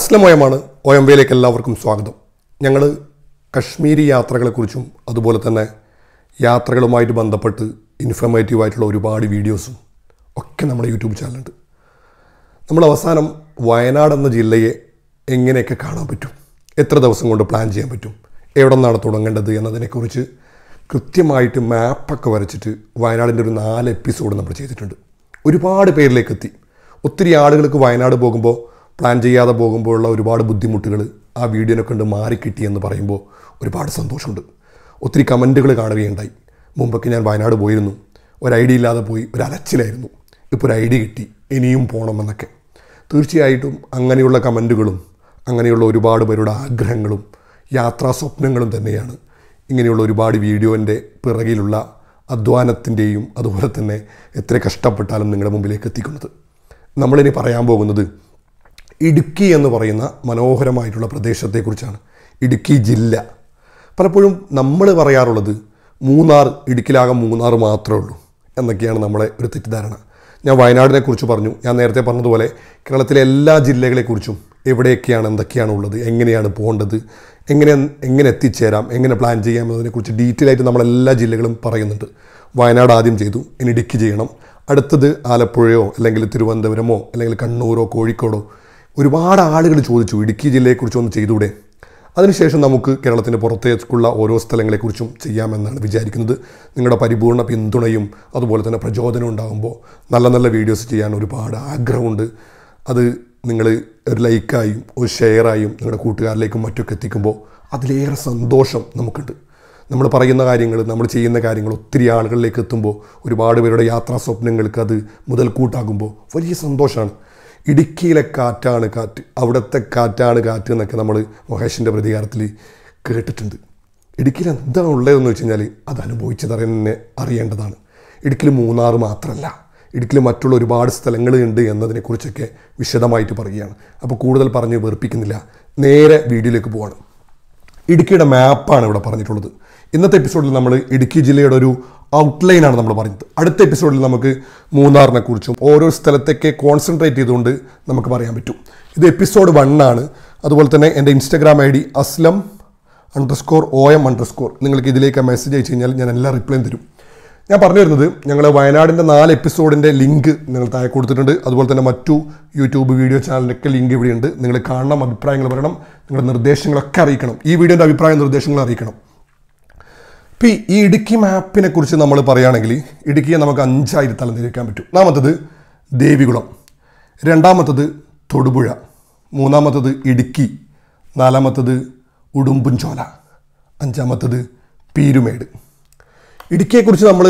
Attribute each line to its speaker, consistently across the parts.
Speaker 1: അസ്ലം ഒയമാണ് ഒയമ്പയിലേക്ക് എല്ലാവർക്കും സ്വാഗതം ഞങ്ങൾ കശ്മീരി യാത്രകളെക്കുറിച്ചും അതുപോലെ തന്നെ യാത്രകളുമായിട്ട് ബന്ധപ്പെട്ട് ഇൻഫർമേറ്റീവ് ആയിട്ടുള്ള ഒരുപാട് വീഡിയോസും ഒക്കെ നമ്മുടെ യൂട്യൂബ് ചാനലുണ്ട് നമ്മൾ അവസാനം വയനാട് എന്ന ജില്ലയെ എങ്ങനെയൊക്കെ കാണാൻ പറ്റും എത്ര ദിവസം കൊണ്ട് പ്ലാൻ ചെയ്യാൻ പറ്റും എവിടെ നിന്നാണ് തുടങ്ങേണ്ടത് എന്നതിനെക്കുറിച്ച് കൃത്യമായിട്ട് മാപ്പൊക്കെ വരച്ചിട്ട് വയനാടിൻ്റെ ഒരു നാല് എപ്പിസോഡ് നമ്മൾ ചെയ്തിട്ടുണ്ട് ഒരുപാട് പേരിലേക്ക് എത്തി ഒത്തിരി ആളുകൾക്ക് വയനാട് പോകുമ്പോൾ പ്ലാൻ ചെയ്യാതെ പോകുമ്പോഴുള്ള ഒരുപാട് ബുദ്ധിമുട്ടുകൾ ആ വീഡിയോനെ കണ്ട് മാറിക്കിട്ടി എന്ന് പറയുമ്പോൾ ഒരുപാട് സന്തോഷമുണ്ട് ഒത്തിരി കമൻറ്റുകൾ കാണുകയുണ്ടായി മുമ്പൊക്കെ ഞാൻ വയനാട് പോയിരുന്നു ഒരു ഐഡിയ ഇല്ലാതെ പോയി ഒരു അലച്ചിലായിരുന്നു ഇപ്പോൾ ഒരു ഐഡിയ കിട്ടി ഇനിയും പോകണമെന്നൊക്കെ തീർച്ചയായിട്ടും അങ്ങനെയുള്ള കമൻറ്റുകളും അങ്ങനെയുള്ള ഒരുപാട് പേരുടെ ആഗ്രഹങ്ങളും യാത്രാ സ്വപ്നങ്ങളും തന്നെയാണ് ഇങ്ങനെയുള്ള ഒരുപാട് വീഡിയോൻ്റെ പിറകിലുള്ള അധ്വാനത്തിൻ്റെയും അതുപോലെ തന്നെ എത്ര കഷ്ടപ്പെട്ടാലും നിങ്ങളുടെ മുമ്പിലേക്ക് എത്തിക്കുന്നത് നമ്മളിനി പറയാൻ പോകുന്നത് ഇടുക്കി എന്ന് പറയുന്ന മനോഹരമായിട്ടുള്ള പ്രദേശത്തെക്കുറിച്ചാണ് ഇടുക്കി ജില്ല പലപ്പോഴും നമ്മൾ പറയാറുള്ളത് മൂന്നാർ ഇടുക്കിലാകെ മൂന്നാർ മാത്രമേ ഉള്ളൂ എന്നൊക്കെയാണ് നമ്മളെ ഒരു തെറ്റിദ്ധാരണ ഞാൻ വയനാടിനെ കുറിച്ച് പറഞ്ഞു ഞാൻ നേരത്തെ പറഞ്ഞതുപോലെ കേരളത്തിലെ എല്ലാ ജില്ലകളെക്കുറിച്ചും എവിടെയൊക്കെയാണ് എന്തൊക്കെയാണ് ഉള്ളത് എങ്ങനെയാണ് പോകേണ്ടത് എങ്ങനെ എങ്ങനെ എത്തിച്ചേരാം എങ്ങനെ പ്ലാൻ ചെയ്യാം എന്നതിനെക്കുറിച്ച് ഡീറ്റെയിൽ ആയിട്ട് നമ്മൾ എല്ലാ ജില്ലകളും പറയുന്നുണ്ട് വയനാട് ആദ്യം ചെയ്തു ഇനി ഇടുക്കി ചെയ്യണം അടുത്തത് ആലപ്പുഴയോ അല്ലെങ്കിൽ തിരുവനന്തപുരമോ അല്ലെങ്കിൽ കണ്ണൂരോ കോഴിക്കോടോ ഒരുപാട് ആളുകൾ ചോദിച്ചു ഇടുക്കി ജില്ലയെക്കുറിച്ച് ഒന്ന് ചെയ്തുകൂടെ അതിനുശേഷം നമുക്ക് കേരളത്തിന് പുറത്തേക്കുള്ള ഓരോ സ്ഥലങ്ങളെക്കുറിച്ചും ചെയ്യാമെന്നാണ് വിചാരിക്കുന്നത് നിങ്ങളുടെ പരിപൂർണ പിന്തുണയും അതുപോലെ തന്നെ പ്രചോദനം ഉണ്ടാകുമ്പോൾ നല്ല നല്ല വീഡിയോസ് ചെയ്യാൻ ഒരുപാട് ആഗ്രഹമുണ്ട് അത് നിങ്ങൾ ഒരു ലൈക്കായും ഒരു ഷെയറായും നിങ്ങളുടെ കൂട്ടുകാരിലേക്കും മറ്റൊക്കെ എത്തിക്കുമ്പോൾ അതിലേറെ സന്തോഷം നമുക്കുണ്ട് നമ്മൾ പറയുന്ന കാര്യങ്ങൾ നമ്മൾ ചെയ്യുന്ന കാര്യങ്ങൾ ഒത്തിരി ആളുകളിലേക്ക് എത്തുമ്പോൾ ഒരുപാട് പേരുടെ യാത്രാ സ്വപ്നങ്ങൾക്ക് അത് മുതൽക്കൂട്ടാകുമ്പോൾ വലിയ സന്തോഷമാണ് ഇടുക്കിയിലെ കാറ്റാണ് കാറ്റ് അവിടുത്തെ കാറ്റാണ് കാറ്റ് എന്നൊക്കെ നമ്മൾ മഹേഷിൻ്റെ പ്രതികാരത്തിൽ കേട്ടിട്ടുണ്ട് ഇടുക്കിയിൽ എന്താണ് ഉള്ളതെന്ന് വെച്ച് കഴിഞ്ഞാൽ അത് അനുഭവിച്ചതറിയാൻ അറിയേണ്ടതാണ് ഇടുക്കിയിൽ മൂന്നാർ മാത്രമല്ല ഇടുക്കിയിൽ മറ്റുള്ള ഒരുപാട് സ്ഥലങ്ങളുണ്ട് എന്നതിനെക്കുറിച്ചൊക്കെ വിശദമായിട്ട് പറയുകയാണ് അപ്പോൾ കൂടുതൽ പറഞ്ഞ് വെറുപ്പിക്കുന്നില്ല നേരെ വീഡിയോയിലേക്ക് പോവാണ് ഇടുക്കിയുടെ മാപ്പാണ് ഇവിടെ പറഞ്ഞിട്ടുള്ളത് ഇന്നത്തെ എപ്പിസോഡിൽ നമ്മൾ ഇടുക്കി ജില്ലയുടെ ഒരു ഔട്ട്ലൈനാണ് നമ്മൾ പറയുന്നത് അടുത്ത എപ്പിസോഡിൽ നമുക്ക് മൂന്നാറിനെ കുറിച്ചും ഓരോ സ്ഥലത്തേക്ക് കോൺസെൻട്രേറ്റ് ചെയ്തുകൊണ്ട് നമുക്ക് പറയാൻ പറ്റും ഇത് എപ്പിസോഡ് വൺ ആണ് അതുപോലെ തന്നെ എൻ്റെ Instagram I D Aslam underscore O M underscore നിങ്ങൾക്ക് ഇതിലേക്ക് മെസ്സേജ് അയച്ചു കഴിഞ്ഞാൽ ഞാൻ എല്ലാ റിപ്ലൈയും തരും ഞാൻ പറഞ്ഞു വരുന്നത് ഞങ്ങൾ വയനാടിൻ്റെ നാല് എപ്പിസോഡിൻ്റെ ലിങ്ക് നിങ്ങൾ താഴെ കൊടുത്തിട്ടുണ്ട് അതുപോലെ തന്നെ മറ്റു യൂട്യൂബ് വീഡിയോ ചാനലിലൊക്കെ ലിങ്ക് ഇവിടെയുണ്ട് നിങ്ങൾ കാണണം അഭിപ്രായങ്ങൾ പറയണം നിങ്ങളുടെ നിർദ്ദേശങ്ങളൊക്കെ അറിയിക്കണം ഈ വീഡിയോൻ്റെ അഭിപ്രായ നിർദ്ദേശങ്ങൾ അറിയിക്കണം ഇപ്പം ഈ ഇടുക്കി മാപ്പിനെ കുറിച്ച് നമ്മൾ പറയുകയാണെങ്കിൽ ഇടുക്കിയെ നമുക്ക് അഞ്ചായിട്ട് തലംതിരിക്കാൻ പറ്റും ഒന്നാമത്തത് ദേവികുളം രണ്ടാമത്തത് തൊടുപുഴ മൂന്നാമത്തത് ഇടുക്കി നാലാമത്തത് ഉടുമ്പുംചോല അഞ്ചാമത്തത് പീരുമേട് ഇടുക്കിയെക്കുറിച്ച് നമ്മൾ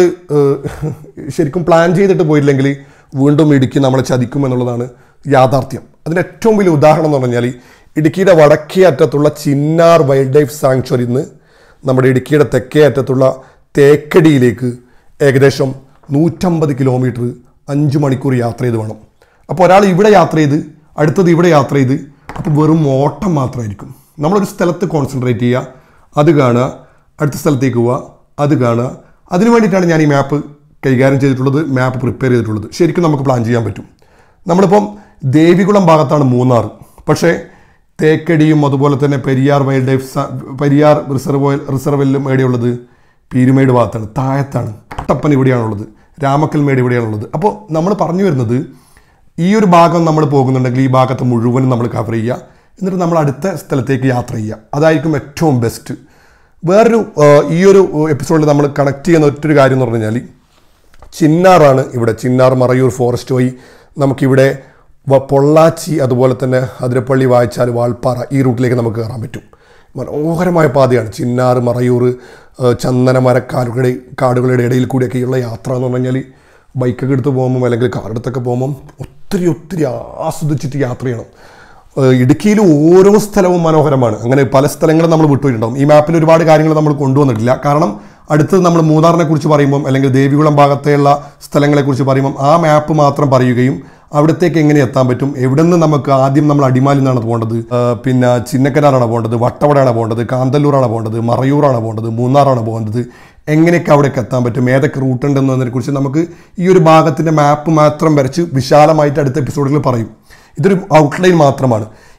Speaker 1: ശരിക്കും പ്ലാൻ ചെയ്തിട്ട് പോയില്ലെങ്കിൽ വീണ്ടും ഇടുക്കി നമ്മളെ ചതിക്കും എന്നുള്ളതാണ് യാഥാർത്ഥ്യം അതിന് ഏറ്റവും വലിയ ഉദാഹരണം എന്ന് പറഞ്ഞാൽ ഇടുക്കിയുടെ വടക്കേ അറ്റത്തുള്ള ചിന്നാർ വൈൽഡ് ലൈഫ് സാങ്ച്വറി ഇന്ന് നമ്മുടെ ഇടുക്കിയുടെ തെക്കേ അറ്റത്തുള്ള തേക്കടിയിലേക്ക് ഏകദേശം നൂറ്റമ്പത് കിലോമീറ്റർ അഞ്ച് മണിക്കൂർ യാത്ര ചെയ്ത് വേണം അപ്പോൾ ഒരാൾ ഇവിടെ യാത്ര ചെയ്ത് അടുത്തത് ഇവിടെ യാത്ര ചെയ്ത് അപ്പോൾ വെറും ഓട്ടം മാത്രമായിരിക്കും നമ്മളൊരു സ്ഥലത്ത് കോൺസെൻട്രേറ്റ് ചെയ്യുക അത് കാണുക അടുത്ത സ്ഥലത്തേക്ക് പോവുക അത് കാണുക അതിനു വേണ്ടിയിട്ടാണ് ഞാൻ ഈ മാപ്പ് കൈകാര്യം ചെയ്തിട്ടുള്ളത് മാപ്പ് പ്രിപ്പയർ ചെയ്തിട്ടുള്ളത് ശരിക്കും നമുക്ക് പ്ലാൻ ചെയ്യാൻ പറ്റും നമ്മളിപ്പം ദേവികുളം ഭാഗത്താണ് മൂന്നാർ പക്ഷേ തേക്കടിയും അതുപോലെ തന്നെ പെരിയാർ വൈൽഡ് ലൈഫ് സ- പെരിയാർ റിസർവ് റിസർവിലും എവിടെയുള്ളത് പീരുമേട് ഭാഗത്താണ് താഴത്താണ് കട്ടപ്പൻ ഇവിടെയാണുള്ളത് രാമക്കൽമേട് ഇവിടെയാണുള്ളത് അപ്പോൾ നമ്മൾ പറഞ്ഞു വരുന്നത് ഈ ഒരു ഭാഗം നമ്മൾ പോകുന്നുണ്ടെങ്കിൽ ഈ ഭാഗത്ത് മുഴുവനും നമ്മൾ കവർ ചെയ്യുക എന്നിട്ട് നമ്മൾ അടുത്ത സ്ഥലത്തേക്ക് യാത്ര ചെയ്യുക അതായിരിക്കും ഏറ്റവും ബെസ്റ്റ് വേറൊരു ആ, ഈ ഒരു എപ്പിസോഡിൽ നമ്മൾ കണക്ട് ചെയ്യുന്ന ഒറ്റൊരു കാര്യം എന്ന് പറഞ്ഞു കഴിഞ്ഞാൽ ചിന്നാറാണ് ഇവിടെ ചിന്നാർ മറയൂർ ഫോറസ്റ്റ് വഴി നമുക്കിവിടെ വ- പൊള്ളാച്ചി അതുപോലെ തന്നെ അതിരപ്പള്ളി വായച്ചാൽ വാൾപ്പാറ ഈ റൂട്ടിലേക്ക് നമുക്ക് കയറാൻ പറ്റും മനോഹരമായ പാതയാണ് ചിന്നാർ മറയൂർ ആ, ചന്ദന മരക്കാടുകളുടെ കാടുകളുടെ ഇടയിൽ കൂടിയൊക്കെയുള്ള യാത്ര എന്ന് പറഞ്ഞു കഴിഞ്ഞാൽ ബൈക്കൊക്കെ എടുത്ത് പോകുമ്പം അല്ലെങ്കിൽ കാർ എടുത്തൊക്കെ പോകുമ്പം ഒത്തിരി ഒത്തിരി ആസ്വദിച്ചിട്ട് യാത്ര ചെയ്യണം ഏഹ് ഇടുക്കിയിൽ ഓരോ സ്ഥലവും മനോഹരമാണ് അങ്ങനെ പല സ്ഥലങ്ങളും നമ്മൾ വിട്ടുപോയിട്ടുണ്ടാവും ഈ മാപ്പിൽ ഒരുപാട് കാര്യങ്ങൾ നമ്മൾ കൊണ്ടുവന്നിട്ടില്ല കാരണം അടുത്തത് നമ്മൾ മൂന്നാറിനെ കുറിച്ച് പറയുമ്പം അല്ലെങ്കിൽ ദേവികുളം ഭാഗത്തെയുള്ള സ്ഥലങ്ങളെ കുറിച്ച് പറയുമ്പം ആ മാപ്പ് മാത്രം പറയുകയും അവിടത്തേക്ക് എങ്ങനെ എത്താൻ പറ്റും എവിടെ നിന്ന് നമുക്ക് ആദ്യം നമ്മൾ അടിമാലിൽ നിന്നാണ് പോകേണ്ടത് ഏഹ് പിന്നെ ചിന്നക്കനാറാണ് പോകേണ്ടത് വട്ടവടയാണ് പോകേണ്ടത് കാന്തല്ലൂരാണ് പോകേണ്ടത് മറയൂറാണ് പോകേണ്ടത് മൂന്നാറാണ് പോകേണ്ടത് എങ്ങനെയൊക്കെ അവിടേക്ക് എത്താൻ പറ്റും ഏതൊക്കെ റൂട്ട് ഉണ്ടെന്നതിനെ കുറിച്ച് നമുക്ക് ഈ ഒരു ഭാഗത്തിൻ്റെ മാപ്പ് മാത്രം വരച്ച് വിശാലമായിട്ട് അടുത്ത എപ്പിസോഡിൽ പറയും ഇതൊരു ഔട്ട്ലൈൻ മാത്രമാണ്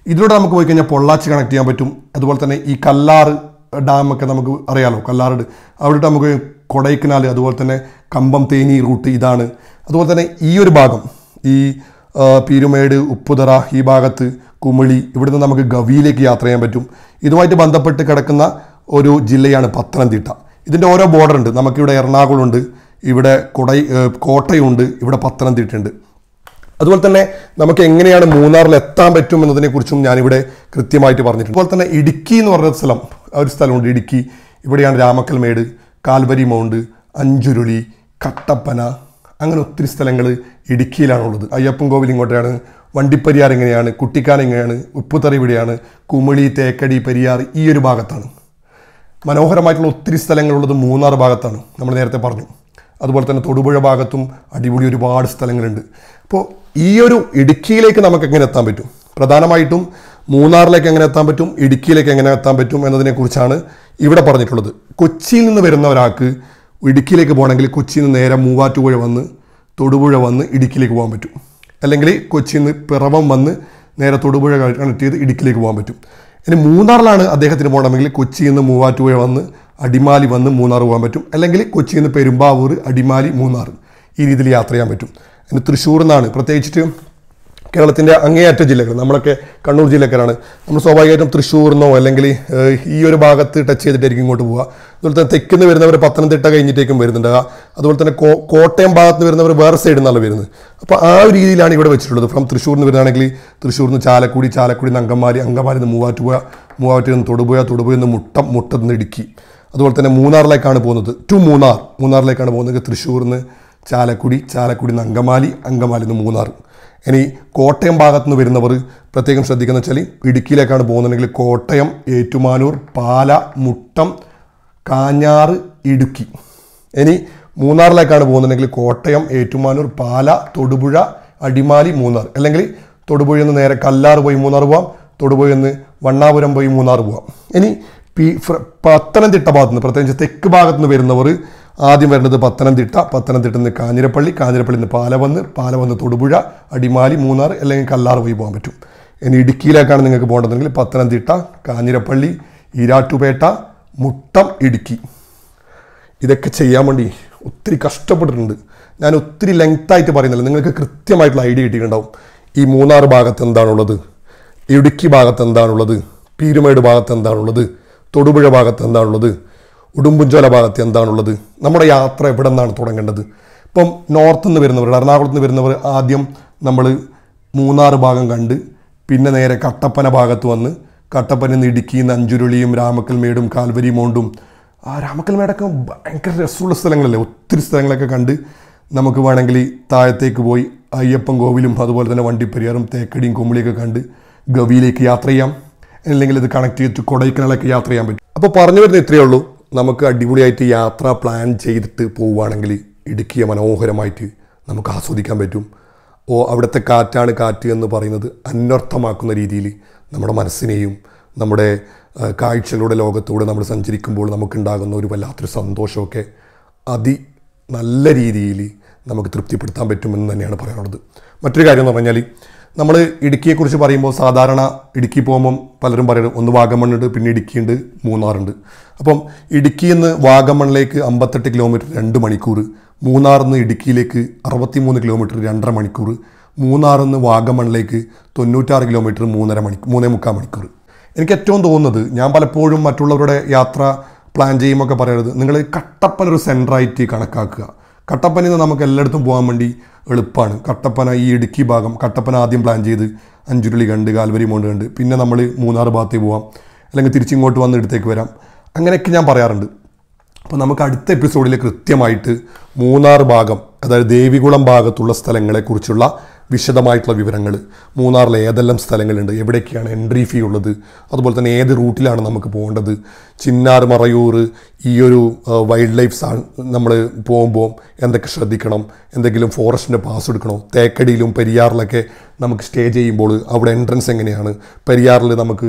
Speaker 1: ഇതിലൂടെ നമുക്ക് പോയി കഴിഞ്ഞാൽ പൊള്ളാച്ചി കണക്ട് ചെയ്യാൻ പറ്റും അതുപോലെ തന്നെ ഈ കല്ലാറ് ഡാമൊക്കെ നമുക്ക് അറിയാലോ കല്ലാറ് അവിടെ നമുക്ക് കൊടൈക്കനാൽ അതുപോലെ തന്നെ കമ്പം തേനി റൂട്ട് ഇതാണ് അതുപോലെ തന്നെ ഈ ഒരു ഭാഗം ഈ ആ, പീരുമേട് ഉപ്പുതറ ഈ ഭാഗത്ത് കുമിളി ഇവിടുന്ന് നമുക്ക് ഗവിയിലേക്ക് യാത്ര ചെയ്യാൻ പറ്റും ഇതുമായിട്ട് ബന്ധപ്പെട്ട് കിടക്കുന്ന ഒരു ജില്ലയാണ് പത്തനംതിട്ട ഇതിൻ്റെ ഓരോ ബോർഡർ ഉണ്ട് നമുക്കിവിടെ എറണാകുളം ഉണ്ട് ഇവിടെ കൊടൈ ഏ, കോട്ടയമുണ്ട് ഇവിടെ പത്തനംതിട്ട ഉണ്ട് അതുപോലെ തന്നെ നമുക്ക് എങ്ങനെയാണ് മൂന്നാറിൽ എത്താൻ പറ്റും എന്നതിനെക്കുറിച്ചും ഞാനിവിടെ കൃത്യമായിട്ട് പറഞ്ഞിട്ടുണ്ട് അതുപോലെ തന്നെ ഇടുക്കി എന്ന് പറഞ്ഞ സ്ഥലം ആ ഒരു സ്ഥലമുണ്ട് ഇടുക്കി ഇവിടെയാണ് രാമക്കൽമേട് കാൽവരി മൗണ്ട് അഞ്ചുരുളി കട്ടപ്പന അങ്ങനെ ഒത്തിരി സ്ഥലങ്ങൾ ഇടുക്കിയിലാണുള്ളത് അയ്യപ്പൻ കോവിൽ ഇങ്ങോട്ടാണ് വണ്ടിപ്പെരിയാർ എങ്ങനെയാണ് കുട്ടിക്കാൻ എങ്ങനെയാണ് ഉപ്പുതറ ഇവിടെയാണ് കുമിളി തേക്കടി പെരിയാർ ഈ ഒരു ഭാഗത്താണ് മനോഹരമായിട്ടുള്ള ഒത്തിരി സ്ഥലങ്ങളുള്ളത് മൂന്നാർ ഭാഗത്താണ് നമ്മൾ നേരത്തെ പറഞ്ഞു അതുപോലെ തന്നെ തൊടുപുഴ ഭാഗത്തും അടിപൊളി ഒരുപാട് സ്ഥലങ്ങളുണ്ട് അപ്പോൾ ഈ ഒരു ഇടുക്കിയിലേക്ക് നമുക്ക് എങ്ങനെ എത്താൻ പറ്റും പ്രധാനമായിട്ടും മൂന്നാറിലേക്ക് എങ്ങനെ എത്താൻ പറ്റും ഇടുക്കിയിലേക്ക് എങ്ങനെ എത്താൻ പറ്റും എന്നതിനെക്കുറിച്ചാണ് ഇവിടെ പറഞ്ഞിട്ടുള്ളത് കൊച്ചിയിൽ നിന്ന് വരുന്ന ഒരാൾക്ക് ഇടുക്കിയിലേക്ക് പോകണമെങ്കിൽ കൊച്ചിയിൽ നിന്ന് നേരെ മൂവാറ്റുപുഴ വന്ന് തൊടുപുഴ വന്ന് ഇടുക്കിയിലേക്ക് പോകാൻ പറ്റും അല്ലെങ്കിൽ കൊച്ചിയിൽ നിന്ന് പിറവം വന്ന് നേരെ തൊടുപുഴ കണക്ട് ചെയ്ത് ഇടുക്കിയിലേക്ക് പോകാൻ പറ്റും ഇനി മൂന്നാറിലാണ് അദ്ദേഹത്തിന് പോകണമെങ്കിൽ കൊച്ചിയിൽ നിന്ന് മൂവാറ്റുപുഴ വന്ന് അടിമാലി വന്ന് മൂന്നാർ പോകാൻ പറ്റും അല്ലെങ്കിൽ കൊച്ചിയിൽ നിന്ന് പെരുമ്പാവൂർ അടിമാലി മൂന്നാർ ഈ രീതിയിൽ യാത്ര ചെയ്യാൻ പറ്റും ഇനി തൃശ്ശൂർ നിന്നാണ് പ്രത്യേകിച്ചിട്ട് കേരളത്തിൻ്റെ അങ്ങേയറ്റ ജില്ലകൾ നമ്മളൊക്കെ കണ്ണൂർ ജില്ലക്കാരാണ് നമ്മൾ സ്വാഭാവികമായിട്ടും തൃശ്ശൂർന്നോ അല്ലെങ്കിൽ ഏഹ്, ഈ ഒരു ഭാഗത്ത് ടച്ച് ചെയ്തിട്ടായിരിക്കും ഇങ്ങോട്ട് പോവുക അതുപോലെ തന്നെ തെക്കുന്ന് വരുന്നവർ പത്തനംതിട്ട കഴിഞ്ഞിട്ടേക്കും വരുന്നുണ്ട് ആ- അതുപോലെ തന്നെ കോ കോട്ടയം ഭാഗത്ത് നിന്ന് വരുന്നവർ വേറെ സൈഡിൽ നിന്നാണ് വരുന്നത് അപ്പോൾ ആ ഒരു രീതിയിലാണ് ഇവിടെ വെച്ചിട്ടുള്ളത് ഫ്രം തൃശ്ശൂരിൽ നിന്ന് വരുന്നതാണെങ്കിൽ തൃശ്ശൂരിൽ നിന്ന് ചാലക്കുടി ചാലക്കുടി നിന്ന് അങ്കമാലി അങ്കമാലി നിന്ന് മൂവാറ്റുപുഴ മൂവാറ്റുപുഴ നിന്ന് തൊടുപുഴ തൊടുപുഴ നിന്ന് മുട്ടം മുട്ടത്ത് നിന്ന് ഇടുക്കി അതുപോലെ തന്നെ മൂന്നാറിലേക്കാണ് പോകുന്നത് ടു മൂന്നാർ മൂന്നാറിലേക്കാണ് പോകുന്നത് തൃശ്ശൂരിൽ നിന്ന് ചാലക്കുടി ചാലക്കുടി നിന്ന് അങ്കമാലി അങ്കമാലി നിന്ന് മൂന്നാർ ഇനി കോട്ടയം ഭാഗത്ത് നിന്ന് വരുന്നവർ പ്രത്യേകം ശ്രദ്ധിക്കുന്ന വെച്ചാൽ ഇടുക്കിയിലേക്കാണ് പോകുന്നുണ്ടെങ്കിൽ കോട്ടയം ഏറ്റുമാനൂർ പാല മുട്ടം കാഞ്ഞാറ് ഇടുക്കി ഇനി മൂന്നാറിലേക്കാണ് പോകുന്നുണ്ടെങ്കിൽ കോട്ടയം ഏറ്റുമാനൂർ പാല തൊടുപുഴ അടിമാലി മൂന്നാർ അല്ലെങ്കിൽ തൊടുപുഴയിൽ നിന്ന് നേരെ കല്ലാറ് പോയി മൂന്നാർ പോവാം തൊടുപുഴയിൽ നിന്ന് വണ്ണാപുരം പോയി മൂന്നാർ പോവാം ഇനി പി ഫ്ര- പത്തനംതിട്ട ഭാഗത്ത് നിന്ന് പ്രത്യേകിച്ച് തെക്ക് ഭാഗത്ത് നിന്ന് വരുന്നവർ ആദ്യം വരുന്നത് പത്തനംതിട്ട പത്തനംതിട്ട നിന്ന് കാഞ്ഞിരപ്പള്ളി കാഞ്ഞിരപ്പള്ളി നിന്ന് പാലവന്ന് പാലവന്ന് തൊടുപുഴ അടിമാലി മൂന്നാർ അല്ലെങ്കിൽ കല്ലാറ് പോയി പോകാൻ പറ്റും ഇനി ഇടുക്കിയിലേക്കാണ് നിങ്ങൾക്ക് പോകേണ്ടതെങ്കിൽ പത്തനംതിട്ട കാഞ്ഞിരപ്പള്ളി ഈരാട്ടുപേട്ട മുട്ടം ഇടുക്കി ഇതൊക്കെ ചെയ്യാൻ വേണ്ടി ഒത്തിരി കഷ്ടപ്പെട്ടിട്ടുണ്ട് ഞാൻ ഒത്തിരി ലെങ്തായിട്ട് പറയുന്നില്ല നിങ്ങൾക്ക് കൃത്യമായിട്ടുള്ള ഐഡിയ കിട്ടിയിട്ടുണ്ടാവും ഈ മൂന്നാർ ഭാഗത്ത് എന്താണുള്ളത് ഇടുക്കി ഭാഗത്ത് എന്താണുള്ളത് പീരുമേട് ഭാഗത്ത് എന്താണുള്ളത് തൊടുപുഴ ഭാഗത്ത് എന്താണുള്ളത് ഉടുമ്പുംചോല ഭാഗത്ത് എന്താണുള്ളത് നമ്മുടെ യാത്ര എവിടെ നിന്നാണ് തുടങ്ങേണ്ടത് ഇപ്പം നോർത്ത് നിന്ന് വരുന്നവർ എറണാകുളത്ത് നിന്ന് വരുന്നവർ ആദ്യം നമ്മൾ മൂന്നാർ ഭാഗം കണ്ട് പിന്നെ നേരെ കട്ടപ്പന ഭാഗത്ത് വന്ന് കട്ടപ്പന നിന്ന് ഇടുക്കിയിൽ നിന്ന് അഞ്ചുരുളിയും രാമക്കൽമേടും കാൽവരി മൗണ്ടും ആ രാമക്കൽമേടൊക്കെ ഭയങ്കര രസമുള്ള സ്ഥലങ്ങളല്ലേ ഒത്തിരി സ്ഥലങ്ങളൊക്കെ കണ്ട് നമുക്ക് വേണമെങ്കിൽ താഴത്തേക്ക് പോയി അയ്യപ്പൻ കോവിലും അതുപോലെ തന്നെ വണ്ടിപ്പെരിയാറും തേക്കടിയും കുമ്മിളിയൊക്കെ കണ്ട് ഗവിയിലേക്ക് യാത്ര ചെയ്യാം അല്ലെങ്കിൽ ഇത് കണക്ട് ചെയ്തിട്ട് കൊടൈക്കനാലൊക്കെ യാത്ര ചെയ്യാൻ പറ്റും അപ്പോൾ പറഞ്ഞു വരുന്നത് ഇത്രയേ ഉള്ളൂ നമുക്ക് അടിപൊളിയായിട്ട് യാത്ര പ്ലാൻ ചെയ്തിട്ട് പോവുകയാണെങ്കിൽ ഇടുക്കിയെ മനോഹരമായിട്ട് നമുക്ക് ആസ്വദിക്കാൻ പറ്റും ഓ അവിടുത്തെ കാറ്റാണ് കാറ്റ് എന്ന് പറയുന്നത് അന്വർത്ഥമാക്കുന്ന രീതിയിൽ നമ്മുടെ മനസ്സിനെയും നമ്മുടെ ആ, കാഴ്ചകളുടെ ലോകത്തൂടെ നമ്മൾ സഞ്ചരിക്കുമ്പോൾ നമുക്കുണ്ടാകുന്ന ഒരു വല്ലാത്തൊരു സന്തോഷമൊക്കെ അതി നല്ല രീതിയിൽ നമുക്ക് തൃപ്തിപ്പെടുത്താൻ പറ്റുമെന്ന് തന്നെയാണ് പറയാനുള്ളത് മറ്റൊരു കാര്യം എന്ന് പറഞ്ഞാൽ നമ്മൾ ഇടുക്കിയെക്കുറിച്ച് പറയുമ്പോൾ സാധാരണ ഇടുക്കി പോകുമ്പം പലരും പറയുന്നത് ഒന്ന് വാഗമണ്ണുണ്ട് പിന്നെ ഇടുക്കിയുണ്ട് മൂന്നാറുണ്ട് അപ്പം ഇടുക്കിയിൽ നിന്ന് വാഗമണിലേക്ക് അമ്പത്തെട്ട് കിലോമീറ്റർ രണ്ട് മണിക്കൂർ മൂന്നാറിൽ നിന്ന് ഇടുക്കിയിലേക്ക് അറുപത്തിമൂന്ന് കിലോമീറ്റർ രണ്ടര മണിക്കൂർ മൂന്നാറിൽ നിന്ന് വാഗമണിലേക്ക് തൊണ്ണൂറ്റാറ് കിലോമീറ്റർ മൂന്നര മണിക്കൂർ മൂന്നേ മുക്കാൽ മണിക്കൂർ എനിക്ക് ഏറ്റവും തോന്നുന്നത് ഞാൻ പലപ്പോഴും മറ്റുള്ളവരുടെ യാത്ര പ്ലാൻ ചെയ്യുമ്പോൾ പറയുന്നത് നിങ്ങൾ കട്ടപ്പന ഒരു സെൻറ്ററായിട്ട് കണക്കാക്കുക കട്ടപ്പനയിൽ നിന്ന് നമുക്ക് എല്ലായിടത്തും പോകാൻ വേണ്ടി എളുപ്പമാണ് കട്ടപ്പന ഈ ഇടുക്കി ഭാഗം കട്ടപ്പന ആദ്യം പ്ലാൻ ചെയ്ത് അഞ്ചുരുളി കണ്ട് കാൽവരി മൗണ്ട് കണ്ട് പിന്നെ നമ്മൾ മൂന്നാർ ഭാഗത്തേക്ക് പോവാം അല്ലെങ്കിൽ തിരിച്ചിങ്ങോട്ട് വന്ന് ഇടത്തേക്ക് വരാം അങ്ങനെയൊക്കെ ഞാൻ പറയാറുണ്ട് അപ്പോൾ നമുക്ക് അടുത്ത എപ്പിസോഡിൽ കൃത്യമായിട്ട് മൂന്നാർ ഭാഗം അതായത് ദേവികുളം ഭാഗത്തുള്ള സ്ഥലങ്ങളെക്കുറിച്ചുള്ള വിശദമായിട്ടുള്ള വിവരങ്ങൾ മൂന്നാറിൽ ഏതെല്ലാം സ്ഥലങ്ങളുണ്ട് എവിടേക്കാണ് എൻട്രി ഫീ ഉള്ളത് അതുപോലെ തന്നെ ഏത് റൂട്ടിലാണ് നമുക്ക് പോകേണ്ടത് ചിന്നാർ മറയൂർ ഈ ഒരു വൈൽഡ് ലൈഫ് സാ നമ്മൾ പോകുമ്പോൾ എന്തൊക്കെ ശ്രദ്ധിക്കണം എന്തെങ്കിലും ഫോറസ്റ്റിൻ്റെ പാസ് എടുക്കണോ തേക്കടിയിലും പെരിയാറിലൊക്കെ നമുക്ക് സ്റ്റേ ചെയ്യുമ്പോൾ അവിടെ എൻട്രൻസ് എങ്ങനെയാണ് പെരിയാറിൽ നമുക്ക്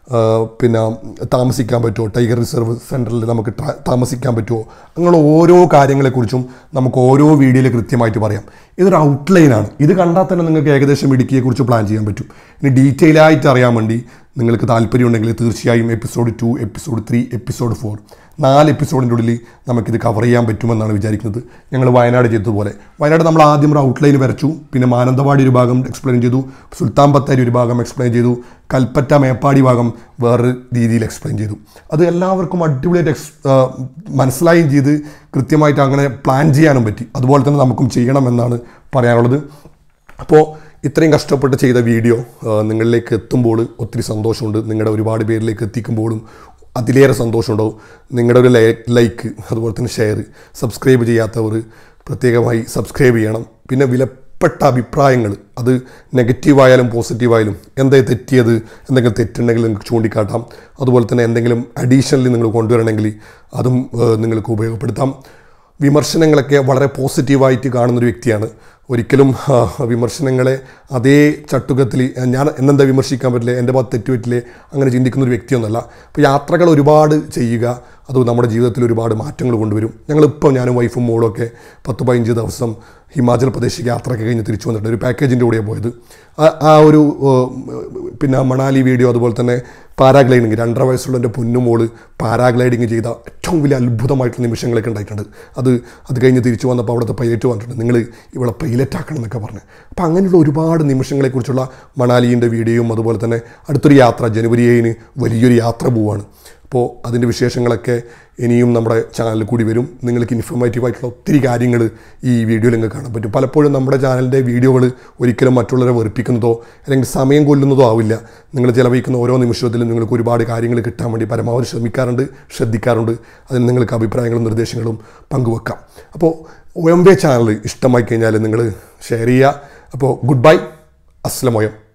Speaker 1: ആ, പിന്നെ താമസിക്കാൻ പറ്റുമോ ടൈഗർ റിസർവ് സെൻറ്ററിൽ നമുക്ക് താ- താമസിക്കാൻ പറ്റുമോ അങ്ങനെയുള്ള ഓരോ കാര്യങ്ങളെക്കുറിച്ചും നമുക്ക് ഓരോ വീഡിയോയിൽ കൃത്യമായിട്ട് പറയാം ഇതൊരു ഔട്ട്ലൈനാണ് ഇത് കണ്ടാൽ തന്നെ നിങ്ങൾക്ക് ഏകദേശം ഇടുക്കിയെക്കുറിച്ച് പ്ലാൻ ചെയ്യാൻ പറ്റും ഇനി ഡീറ്റെയിൽ ആയിട്ട് അറിയാൻ വേണ്ടി നിങ്ങൾക്ക് താല്പര്യമുണ്ടെങ്കിൽ തീർച്ചയായും episode two episode three episode four നാല് എപ്പിസോഡിൻ്റെ ഉള്ളിൽ നമുക്കിത് കവർ ചെയ്യാൻ പറ്റുമെന്നാണ് വിചാരിക്കുന്നത് ഞങ്ങൾ വയനാട് ചെയ്തതുപോലെ വയനാട് നമ്മൾ ആദ്യം ഒരു ഔട്ട്ലൈൻ വരച്ചു പിന്നെ മാനന്തവാടി ഒരു ഭാഗം എക്സ്പ്ലെയിൻ ചെയ്തു സുൽത്താൻ ബത്തേരി ഒരു ഭാഗം എക്സ്പ്ലെയിൻ ചെയ്തു കൽപ്പറ്റ മേപ്പാടി ഭാഗം വേറൊരു രീതിയിൽ എക്സ്പ്ലെയിൻ ചെയ്തു അത് എല്ലാവർക്കും അടിപൊളിയായിട്ട് എക്സ് ആ, മനസ്സിലായും ചെയ്ത് കൃത്യമായിട്ട് അങ്ങനെ പ്ലാൻ ചെയ്യാനും പറ്റി അതുപോലെ തന്നെ നമുക്കും ചെയ്യണമെന്നാണ് പറയാനുള്ളത് അപ്പോൾ ഇത്രയും കഷ്ടപ്പെട്ട് ചെയ്ത വീഡിയോ ആ, നിങ്ങളിലേക്ക് എത്തുമ്പോൾ ഒത്തിരി സന്തോഷമുണ്ട് നിങ്ങളുടെ ഒരുപാട് പേരിലേക്ക് എത്തിക്കുമ്പോഴും അതിലേറെ സന്തോഷമുണ്ടാവും നിങ്ങളുടെ ഒരു ലൈ- ലൈക്ക് അതുപോലെ തന്നെ ഷെയർ സബ്സ്ക്രൈബ് ചെയ്യാത്തവർ പ്രത്യേകമായി സബ്സ്ക്രൈബ് ചെയ്യണം പിന്നെ വിലപ്പെട്ട അഭിപ്രായങ്ങൾ അത് നെഗറ്റീവായാലും പോസിറ്റീവായാലും എന്താ തെറ്റിയത് എന്തെങ്കിലും തെറ്റുണ്ടെങ്കിൽ നിങ്ങൾക്ക് ചൂണ്ടിക്കാട്ടാം അതുപോലെ തന്നെ എന്തെങ്കിലും അഡീഷണലി നിങ്ങൾ കൊണ്ടുവരണമെങ്കിൽ അതും ആ, നിങ്ങൾക്ക് ഉപയോഗപ്പെടുത്താം വിമർശനങ്ങളൊക്കെ വളരെ പോസിറ്റീവായിട്ട് കാണുന്നൊരു വ്യക്തിയാണ് ഒരിക്കലും ആ, വിമർശനങ്ങളെ അതേ ചട്ടുകത്തിൽ ഞാൻ എന്നെന്താ വിമർശിക്കാൻ പറ്റില്ല എൻ്റെ ഭാഗത്ത് തെറ്റ് പറ്റില്ലേ അങ്ങനെ ചിന്തിക്കുന്ന ഒരു വ്യക്തിയൊന്നുമല്ല അപ്പോൾ യാത്രകൾ ഒരുപാട് ചെയ്യുക അത് നമ്മുടെ ജീവിതത്തിൽ ഒരുപാട് മാറ്റങ്ങൾ കൊണ്ടുവരും ഞങ്ങളിപ്പോൾ ഞാനും വൈഫും മോളും ഒക്കെ പത്ത് പതിനഞ്ച് ദിവസം ഹിമാചൽ പ്രദേശിലേക്ക് യാത്രയൊക്കെ കഴിഞ്ഞ് തിരിച്ചു വന്നിട്ടുണ്ട് ഒരു പാക്കേജിൻ്റെ കൂടെയാണ് പോയത് ആ- ആ ഒരു ഏ, പിന്നെ മണാലി വീഡിയോ അതുപോലെ തന്നെ പാരാഗ്ലൈഡിങ് രണ്ടര വയസ്സുള്ള എൻ്റെ പൊന്നുമോള് പാരാഗ്ലൈഡിങ് ചെയ്ത ഏറ്റവും വലിയ അത്ഭുതമായിട്ടുള്ള നിമിഷങ്ങളൊക്കെ ഉണ്ടായിട്ടുണ്ട് അത് അത് കഴിഞ്ഞ് തിരിച്ചു വന്നപ്പോൾ അവിടുത്തെ പൈലറ്റ് വന്നിട്ടുണ്ട് നിങ്ങൾ ഇവിടെ പൈലറ്റ് ആക്കണം എന്നൊക്കെ പറഞ്ഞു അപ്പോൾ അങ്ങനെയുള്ള ഒരുപാട് നിമിഷങ്ങളെക്കുറിച്ചുള്ള മണാലിൻ്റെ വീഡിയോയും അതുപോലെ തന്നെ അടുത്തൊരു യാത്ര ജനുവരി ഏഴിന് വലിയൊരു യാത്ര പോവാണ് അപ്പോൾ അതിൻ്റെ വിശേഷങ്ങളൊക്കെ ഇനിയും നമ്മുടെ ചാനലിൽ കൂടി വരും നിങ്ങൾക്ക് ഇൻഫോർമേറ്റീവ് ആയിട്ടുള്ള ഒത്തിരി കാര്യങ്ങൾ ഈ വീഡിയോയിൽ നിങ്ങൾക്ക് കാണാൻ പറ്റും പലപ്പോഴും നമ്മുടെ ചാനലിൻ്റെ വീഡിയോകൾ ഒരിക്കലും മറ്റുള്ളവരെ വെറുപ്പിക്കുന്നതോ അല്ലെങ്കിൽ സമയം കൊല്ലുന്നതോ ആവില്ല നിങ്ങൾ ചിലവഴിക്കുന്ന ഓരോ നിമിഷത്തിലും നിങ്ങൾക്ക് ഒരുപാട് കാര്യങ്ങൾ കിട്ടാൻ വേണ്ടി പരമാവധി ശ്രമിക്കാറുണ്ട് ശ്രദ്ധിക്കാറുണ്ട് അതിന് നിങ്ങൾക്ക് അഭിപ്രായങ്ങളും നിർദ്ദേശങ്ങളും പങ്കുവെക്കാം അപ്പോൾ ഒ എം വേ ചാനൽ ഇഷ്ടമായി കഴിഞ്ഞാൽ നിങ്ങൾ ഷെയർ ചെയ്യുക അപ്പോൾ ഗുഡ് ബൈ അസ്ലമോയം